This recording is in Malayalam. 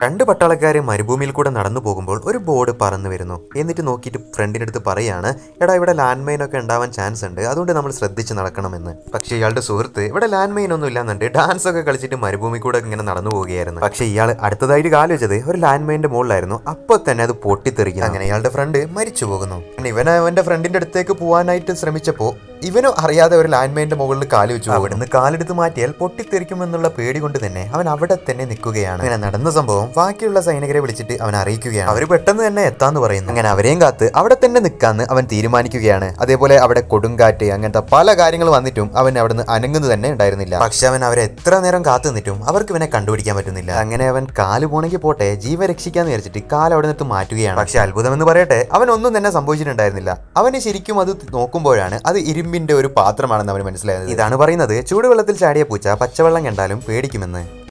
രണ്ട് പട്ടാളക്കാർ മരുഭൂമിയിൽ കൂടെ നടന്നു പോകുമ്പോൾ ഒരു ബോർഡ് പറന്നു വരുന്നു എന്നിട്ട് നോക്കിയിട്ട് ഫ്രണ്ടിൻ്റെ അടുത്ത് പറയാണ് എടാ ഇവിടെ ലാൻഡ് മൈൻ ഒക്കെ ഉണ്ടാവാൻ ചാൻസ് ഉണ്ട് അതുകൊണ്ട് നമ്മൾ ശ്രദ്ധിച്ച് നടക്കണമെന്ന് പക്ഷേ ഇയാളുടെ സുഹൃത്ത് ഇവിടെ ലാൻഡ് മൈൻ ഒന്നും ഇല്ലാന്നുണ്ട് ഡാൻസ് ഒക്കെ കളിച്ചിട്ട് മരുഭൂമി കൂടെ ഇങ്ങനെ നടന്നു പോവുകയായിരുന്നു പക്ഷേ ഇയാൾ അടുത്തതായിട്ട് കാലുവെച്ചത് ഒരു ലാൻഡ് മൈനിന്റെ മുകളിലായിരുന്നു അപ്പോൾ തന്നെ അത് പൊട്ടിത്തെറിക്കുന്നു അങ്ങനെ ഇയാളുടെ ഫ്രണ്ട് മരിച്ചു പോകുന്നു പിന്നെ ഇവൻ അവന്റെ ഫ്രണ്ടിന്റെ അടുത്തേക്ക് പോകാനായിട്ട് ശ്രമിച്ചപ്പോൾ ഇവനും അറിയാതെ ഒരു ലാൻഡ് മൈനിന്റെ മുകളിൽ കാല് വെച്ചു അവിടുന്ന് കാലെടുത്ത് മാറ്റിയാൽ പൊട്ടിത്തെറിക്കുമെന്നുള്ള പേടി കൊണ്ട് തന്നെ അവൻ അവിടെ തന്നെ നിൽക്കുകയാണ് അങ്ങനെ നടന്ന സംഭവം ബാക്കിയുള്ള സൈനികരെ വിളിച്ചിട്ട് അവൻ അറിയിക്കുകയാണ് അവർ പെട്ടെന്ന് തന്നെ എത്താന്ന് പറയുന്നു അങ്ങനെ അവരെയും കാത്ത് അവിടെ തന്നെ നിൽക്കാന്ന് അവൻ തീരുമാനിക്കുകയാണ് അതേപോലെ അവിടെ കൊടുങ്കാറ്റ് അങ്ങനത്തെ പല കാര്യങ്ങൾ വന്നിട്ടും അവൻ അവിടുന്ന് അനങ്ങുന്നു തന്നെ ഉണ്ടായിരുന്നില്ല പക്ഷെ അവൻ അവരെ എത്ര നേരം കാത്തു നിന്നിട്ടും അവർക്ക് ഇവനെ കണ്ടുപിടിക്കാൻ പറ്റുന്നില്ല അങ്ങനെ അവൻ കാല് പോണെങ്കിൽ പോട്ടെ ജീവ രക്ഷിക്കാന്ന് വിചാരിച്ചിട്ട് കാല് അവിടെ നിന്ന് മാറ്റുകയാണ് പക്ഷെ അത്ഭുതമെന്ന് പറയട്ടെ അവൻ ഒന്നും തന്നെ സംഭവിച്ചിട്ടുണ്ടായിരുന്നില്ല അവന് ശരിക്കും അത് നോക്കുമ്പോഴാണ് അത് ഇരുമ്പിന്റെ ഒരു പാത്രമാണെന്ന് അവന് മനസ്സിലായത് ഇതാണ് പറയുന്നത് ചൂടുവെള്ളത്തിൽ ചാടിയ പൂച്ച പച്ചവെള്ളം കണ്ടാലും പേടിക്കുമെന്ന്